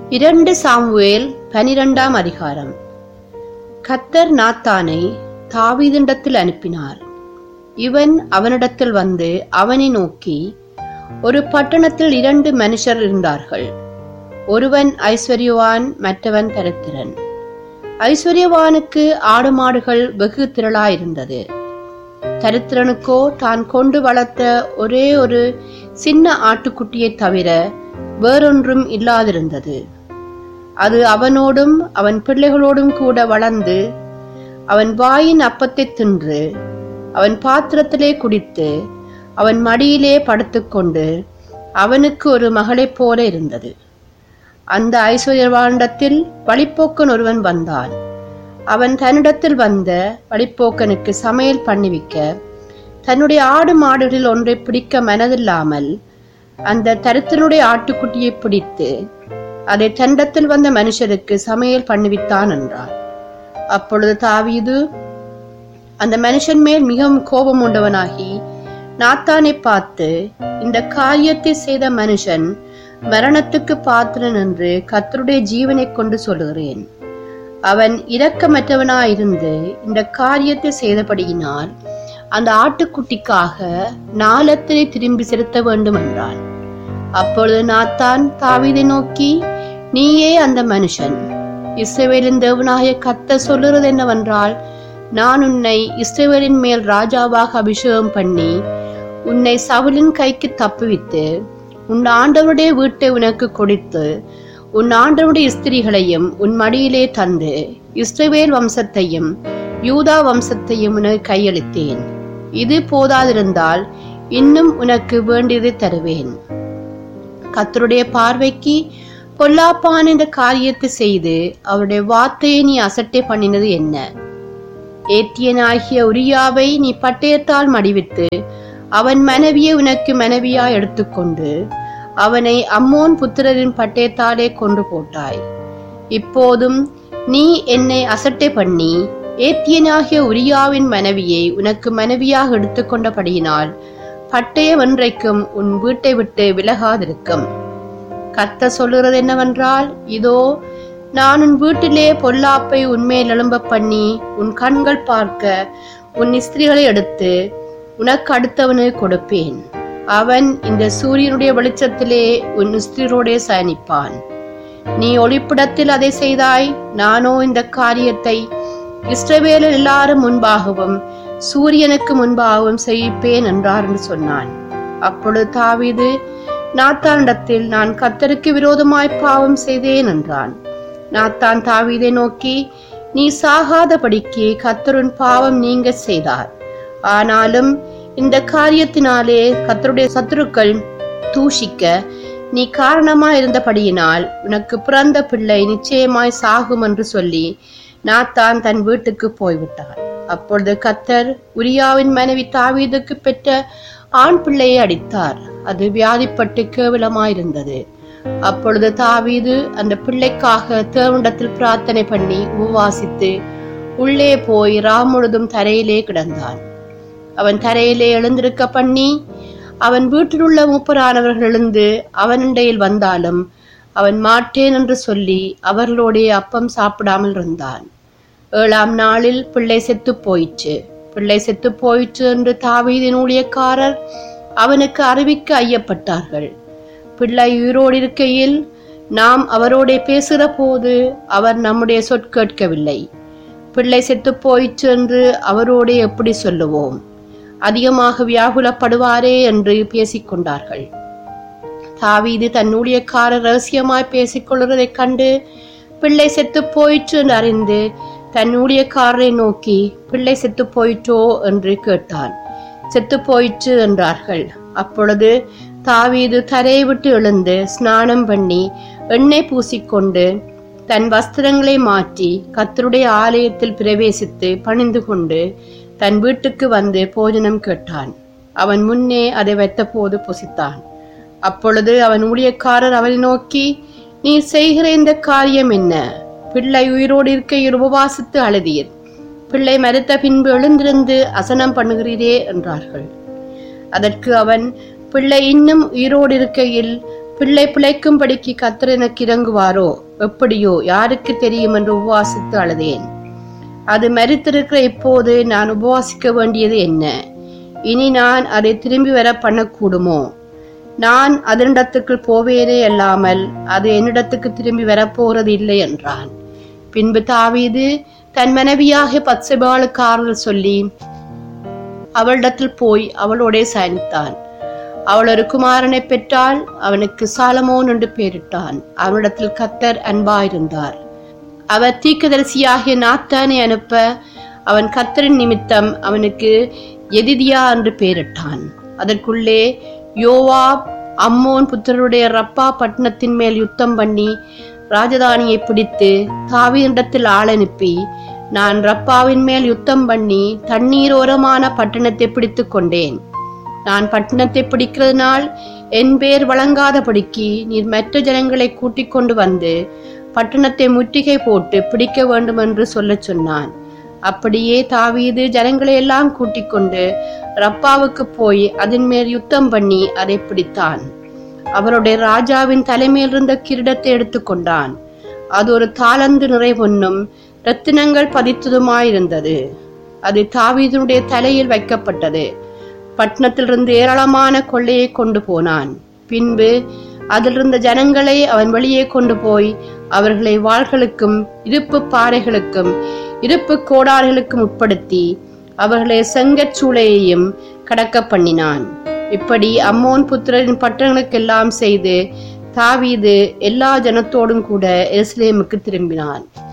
இரண்டு சாமுவேல் பனிரெண்டாம் அதிகாரம் கத்தர் நாத்தானை தாவீதிடத்தில் அனுப்பினார் இவன் அவனிடத்தில் வந்து அவனை நோக்கி ஒரு பட்டணத்தில் இரண்டு மனுஷர் இருந்தார்கள் ஒருவன் ஐஸ்வர்யவான் மற்றவன் தரித்திரன் ஐஸ்வர்யவானுக்கு ஆடு மாடுகள் வெகு திரளாயிருந்தது தரித்திரனுக்கோ தான் கொண்டு வளர்த்த ஒரே ஒரு சின்ன ஆட்டுக்குட்டியை தவிர வேறொன்றும் இல்லாதிருந்தது அது அவனோடும் அவன் பிள்ளைகளோடும் கூட வளர்ந்து அவன் வாயின் அப்பத்தை தின்று அவன் பாத்திரத்திலே குடித்து அவன் மடியிலே படுத்துக்கொண்டு அவனுக்கு ஒரு மகளைப் போல இருந்தது அந்த ஐஸ்வர்யவானிடத்தில் வழிப்போக்கன் ஒருவன் வந்தான் அவன் தன்னிடத்தில் வந்த வழிப்போக்கனுக்கு சமையல் பண்ணிவிக்க தன்னுடைய ஆடு மாடுகளில் ஒன்றை பிடிக்க மனதில்லாமல் அந்த தரித்தினுடைய ஆட்டுக்குட்டியை பிடித்து அதை தண்டத்தில் வந்த மனுஷருக்கு சமையல் பண்ணிவித்தான் என்றார் அப்பொழுது தாவீது அந்த மனுஷன் மேல் மிகவும் கோபம் உண்டவனாகி நாத்தானை பார்த்து இந்த காரியத்தை செய்த மனுஷன் மரணத்துக்கு பாத்திரன் என்று கத்தருடைய ஜீவனை கொண்டு சொல்லுகிறேன் அவன் இரக்கமற்றவனாயிருந்து இந்த காரியத்தை செய்தபடியினால் அந்த ஆட்டுக்குட்டிக்காக நாளத்தினை திரும்பி செலுத்த வேண்டும் என்றான் அப்பொழுது நாத்தான் தாவீதை நோக்கி நீயே அந்த மனுஷன் இஸ்ரவேலின் தேவனாய கத்த சொல்லுறது என்னவென்றால் நான் உன்னை இஸ்ரவேலின் மேல் ராஜாவாக அபிஷேகம் பண்ணி உன்னை சவுலின் கைக்கு தப்புவித்து உன் ஆண்டவருடைய வீட்டை உனக்கு கொடுத்து உன் ஆண்டவருடைய ஸ்திரிகளையும் உன் மடியிலே தந்து இஸ்ரவேல் வம்சத்தையும் யூதா வம்சத்தையும் உனக்கு கையளித்தேன் இது போதாதிருந்தால் இன்னும் உனக்கு வேண்டியதை தருவேன் கத்தருடைய பார்வைக்கு பொல்லாப்பான இந்த காரியத்தை செய்து அவருடைய வார்த்தையை நீ அசட்டை பண்ணினது என்ன ஏத்தியனாகிய உரியாவை நீ பட்டயத்தால் மடிவித்து அவன் மனைவியை உனக்கு மனைவியா எடுத்துக்கொண்டு அவனை அம்மோன் புத்திரரின் பட்டயத்தாலே கொண்டு போட்டாய் இப்போதும் நீ என்னை அசட்டை பண்ணி ஏத்தியனாகிய உரியாவின் மனைவியை உனக்கு மனைவியாக எடுத்துக்கொண்டபடியினால் பட்டயம் என்றைக்கும் உன் வீட்டை விட்டு விலகாதிருக்கும் கத்த சொல்லுகிறது என்னவென்றால் இதோ நான் உன் வீட்டிலே பொல்லாப்பை உன்மேல் எழும்ப பண்ணி உன் கண்கள் பார்க்க உன் ஸ்திரீகளை எடுத்து உனக்கு அடுத்தவனு கொடுப்பேன் அவன் இந்த சூரியனுடைய வெளிச்சத்திலே உன் ஸ்திரீரோடே சயனிப்பான் நீ ஒளிப்பிடத்தில் அதை செய்தாய் நானோ இந்த காரியத்தை இஸ்ரவேலர் எல்லாரும் முன்பாகவும் சூரியனுக்கு முன்பாகவும் செய்விப்பேன் என்றார் என்று சொன்னான் அப்பொழுது தாவீது நாத்தானிடத்தில் நான் கத்தருக்கு விரோதமாய் பாவம் செய்தேன் என்றான் நாத்தான் தாவீதை நோக்கி நீ சாகாதபடிக்கு கத்தருன் பாவம் நீங்க செய்தார் ஆனாலும் இந்த காரியத்தினாலே கத்தருடைய சத்துருக்கள் தூஷிக்க நீ காரணமா இருந்தபடியினால் உனக்கு பிறந்த பிள்ளை நிச்சயமாய் சாகும் என்று சொல்லி நாத்தான் தன் வீட்டுக்கு போய்விட்டான் அப்பொழுது கத்தர் உரியாவின் மனைவி தாவீதுக்கு பெற்ற ஆண் பிள்ளையை அடித்தார் அது வியாதிப்பட்டு கேவலமாயிருந்தது அப்பொழுது தாவீது அந்த பிள்ளைக்காக தேவனிடத்தில் பிரார்த்தனை பண்ணி உபவாசித்து உள்ளே போய் ராமுழுதும் தரையிலே கிடந்தான் அவன் தரையிலே எழுந்திருக்க பண்ணி அவன் வீட்டிலுள்ள மூப்பரானவர்கள் எழுந்து அவனிடையில் வந்தாலும் அவன் மாட்டேன் என்று சொல்லி அவர்களோடைய அப்பம் சாப்பிடாமல் இருந்தான் ஏழாம் நாளில் பிள்ளை செத்து போயிற்று பிள்ளை செத்து போயிற்று என்று தாவீதின் ஊழியக்காரர் அவனுக்கு அறிவிக்க ஐயப்பட்டார்கள் பிள்ளை உயிரோடு இருக்கையில் நாம் அவரோட பேசுகிற போது அவர் நம்முடைய சொற்கேட்கவில்லை பிள்ளை செத்து போயிற்று என்று அவரோட எப்படி சொல்லுவோம் அதிகமாக வியாகுலப்படுவாரே என்று பேசிக்கொண்டார்கள் தாவீது தன் ஊழியக்காரர் ரகசியமாய் பேசிக்கொள்வதைக் கண்டு பிள்ளை செத்து போயிற்று என்று அறிந்து தன் ஊழியக்காரரை நோக்கி பிள்ளை செத்து போயிற்றோ என்று கேட்டான் செத்து போயிற்று என்றார்கள் அப்பொழுது தாவீது தரையை விட்டு எழுந்து ஸ்நானம் பண்ணி எண்ணெய் பூசிக்கொண்டு தன் வஸ்திரங்களை மாற்றி கத்தருடைய ஆலயத்தில் பிரவேசித்து பணிந்து கொண்டு தன் வீட்டுக்கு வந்து போஜனம் கேட்டான் அவன் முன்னே அதை வைத்தபோது புசித்தான் அப்பொழுது அவன் ஊழியக்காரர் அவனை நோக்கி நீ செய்கிற இந்த காரியம் என்ன பிள்ளை உயிரோடு இருக்கையில் உபவாசித்து அழுதீர் பிள்ளை மறுத்த பின்பு எழுந்திருந்து அசனம் பண்ணுகிறீரே என்றார்கள் அதற்கு அவன் பிள்ளை இன்னும் உயிரோடு இருக்கையில் பிள்ளை பிழைக்கும்படிக்கு கத்தர் எனக்கு இறங்குவாரோ எப்படியோ யாருக்கு தெரியும் என்று உபவாசித்து அழுதேன் அது மறித்திருக்கிற இப்போது நான் உபவாசிக்க வேண்டியது என்ன இனி நான் அதை திரும்பி வர பண்ணக்கூடுமோ நான் அதனிடத்துக்குள் போவேனே அல்லாமல் அது என்னிடத்துக்கு திரும்பி வரப்போறது இல்லை என்றான் பின்பு தாவீது தன் மனைவியாக பத்சபாளுக்கு ஆறுதல் சொல்லி அவளிடத்தில் போய் அவளோடே சயனித்தான் அவள் ஒரு குமாரனை பெற்றால் அவனுக்கு சாலமோன் என்று பெயரிட்டான் அவனிடத்தில் கத்தர் அன்பாயிருந்தார் அவர் தீக்கதரிசியாகிய நாத்தானை அனுப்ப அவன் கத்தரின் நிமித்தம் அவனுக்கு எதிதியா என்று பெயரிட்டான் அதற்குள்ளே யோவாப் அம்மோன் புத்தருடைய ரப்பா பட்டணத்தின் மேல் யுத்தம் பண்ணி ராஜதானியை பிடித்து தாவீரிடத்தில் ஆள் அனுப்பி நான் ரப்பாவின் மேல் யுத்தம் பண்ணி தண்ணீரோரமான பட்டணத்தை பிடித்துக் கொண்டேன் நான் பட்டணத்தை பிடிக்கிறதுனால் என் பேர் வழங்காதபடிக்கு நீர் மற்ற ஜனங்களை கூட்டிக் கொண்டு வந்து பட்டணத்தை முற்றுகை போட்டு பிடிக்க வேண்டும் என்று சொல்லச் சொன்னான் அப்படியே தாவீது ஜனங்களை எல்லாம் கூட்டிக் கொண்டு ரப்பாவுக்கு போய் அதன் மேல் யுத்தம் பண்ணி அதை பிடித்தான் அவருடைய ராஜாவின் தலைமையில் இருந்த கிரீடத்தை எடுத்துக்கொண்டான் அது ஒரு தாளந்து நிறை பொன்னும் ரத்தினங்கள் பதித்ததுமாயிருந்தது அது தாவீதனுடைய தலையில் வைக்கப்பட்டது பட்டணத்திலிருந்து ஏராளமான கொள்ளையை கொண்டு போனான் பின்பு அதிலிருந்த ஜனங்களை அவன் வெளியே கொண்டு போய் அவர்களை வாள்களுக்கும் இருப்பு பாறைகளுக்கும் இருப்பு கோடாறுகளுக்கும் உட்படுத்தி அவர்களை செங்கற் சூளையையும் கடக்க பண்ணினான் இப்படி அம்மோன் புத்திரரின் பட்டணங்களுக்கெல்லாம் செய்து தாவீது எல்லா ஜனத்தோடும் கூட எருசலேமுக்கு திரும்பினான்